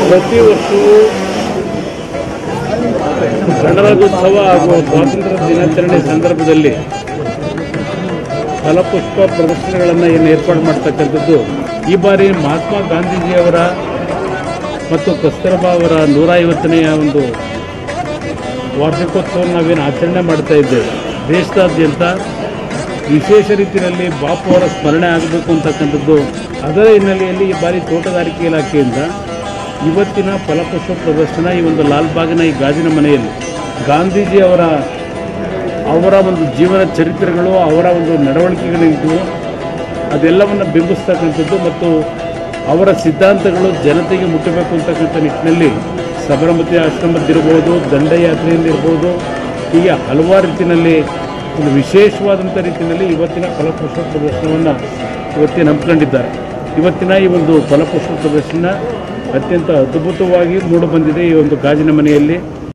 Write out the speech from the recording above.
ಪ್ರತಿ ವರ್ಷವೂ ಗಣರಾಜ್ಯೋತ್ಸವ ಹಾಗೂ ಸ್ವಾತಂತ್ರ್ಯ ದಿನಾಚರಣೆ ಸಂದರ್ಭದಲ್ಲಿ ಫಲಪುಷ್ಪ ಪ್ರದರ್ಶನಗಳನ್ನು ಏನು ಏರ್ಪಾಡು ಮಾಡ್ತಕ್ಕಂಥದ್ದು ಈ ಬಾರಿ ಮಹಾತ್ಮ ಗಾಂಧೀಜಿಯವರ ಮತ್ತು ಕಸ್ತೂರಬಾ ಅವರ ನೂರ ಐವತ್ತನೆಯ ಒಂದು ವಾರ್ಷಿಕೋತ್ಸವವನ್ನು ನಾವೇನು ಆಚರಣೆ ಮಾಡ್ತಾ ಇದ್ದೇವೆ ದೇಶದಾದ್ಯಂತ ವಿಶೇಷ ರೀತಿಯಲ್ಲಿ ಬಾಪು ಅವರ ಸ್ಮರಣೆ ಆಗಬೇಕು ಅಂತಕ್ಕಂಥದ್ದು ಅದರ ಹಿನ್ನೆಲೆಯಲ್ಲಿ ಈ ಬಾರಿ ತೋಟಗಾರಿಕೆ ಇಲಾಖೆಯಿಂದ ಇವತ್ತಿನ ಫಲಪುಷ್ಪ ಪ್ರದರ್ಶನ ಈ ಒಂದು ಲಾಲ್ಬಾಗಿನ ಈ ಗಾಜಿನ ಮನೆಯಲ್ಲಿ ಗಾಂಧೀಜಿ ಅವರ ಅವರ ಒಂದು ಜೀವನ ಚರಿತ್ರೆಗಳು ಅವರ ಒಂದು ನಡವಳಿಕೆಗಳಿದ್ದು ಅದೆಲ್ಲವನ್ನು ಬಿಂಬಿಸ್ತಕ್ಕಂಥದ್ದು ಮತ್ತು ಅವರ ಸಿದ್ಧಾಂತಗಳು ಜನತೆಗೆ ಮುಟ್ಟಬೇಕು ಅಂತಕ್ಕಂಥ ನಿಟ್ಟಿನಲ್ಲಿ ಸಬರಮತಿ ಆಶ್ರಮದ್ದಿರ್ಬೋದು ದಂಡಯಾತ್ರೆಯಲ್ಲಿರ್ಬೋದು ಹೀಗೆ ಹಲವಾರು ರೀತಿಯಲ್ಲಿ ಒಂದು ವಿಶೇಷವಾದಂಥ ರೀತಿಯಲ್ಲಿ ಇವತ್ತಿನ ಫಲಪುಷ್ಪ ಪ್ರದರ್ಶನವನ್ನು ಇವತ್ತಿನ ಹಮ್ಮಿಕೊಂಡಿದ್ದಾರೆ ಇವತ್ತಿನ ಈ ಒಂದು ಫಲಪುಷ್ಪ ಪ್ರದರ್ಶನ ಅತ್ಯಂತ ಅದ್ಭುತವಾಗಿ ಮೂಡಿಬಂದಿದೆ ಈ ಒಂದು ಗಾಜಿನ ಮನೆಯಲ್ಲಿ